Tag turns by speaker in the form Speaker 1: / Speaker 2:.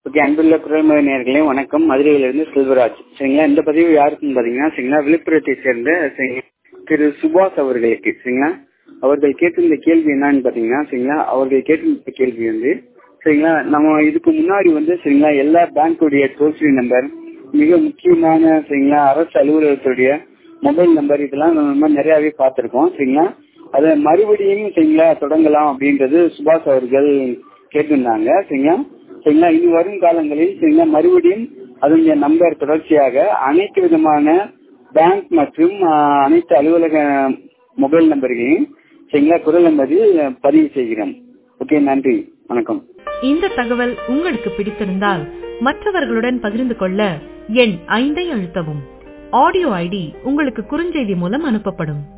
Speaker 1: okay அன்புள்ள குரல்முறை நேர்களே வணக்கம் மதுரையிலிருந்து செல்வராஜ் சரிங்களா இந்த பதிவு யாருக்குன்னு பாத்தீங்கன்னா சரிங்களா விழுப்புரத்தை சேர்ந்த சரிங்களா, திரு சுபாஷ் அவர்களுக்கு சரிங்களா அவர்கள் கேட்டிருந்த கேள்வி என்னன்னு பாத்தீங்கன்னா சரிங்களா அவர்கள் கேட்டிருந்த கேள்வி வந்து சரிங்களா நம்ம இதுக்கு முன்னாடி வந்து சரிங்களா எல்லா பேங்க்குடைய டோல் ஃப்ரீ நம்பர் மிக முக்கியமான சரிங்களா அரசு அலுவலகத்துடைய மொபைல் நம்பர் இதெல்லாம் நம்ம நிறையவே பார்த்திருக்கோம் சரிங்களா அதை மறுபடியும் சரிங்களா தொடங்கலாம் அப்படின்றது சுபாஷ் அவர்கள் கேட்டிருந்தாங்க சரிங்களா சரிங்களா இனி வரும் காலங்களில் சரிங்களா மறுபடியும் அதனுடைய நம்பர் தொடர்ச்சியாக அனைத்து விதமான பேங்க் மற்றும் ஆஹ், அனைத்து அலுவலக மொபைல் நம்பர்களையும் சரிங்களா குரல் நம்பரில் பதிவு செய்கிறோம் ஓகே நன்றி வணக்கம்
Speaker 2: இந்த தகவல் உங்களுக்கு பிடித்திருந்தால் மற்றவர்களுடன் பகிர்ந்து கொள்ள எண் ஐந்தை அழுத்தவும் ஆடியோ ஐடி உங்களுக்கு குறுஞ்செய்தி மூலம் அனுப்பப்படும்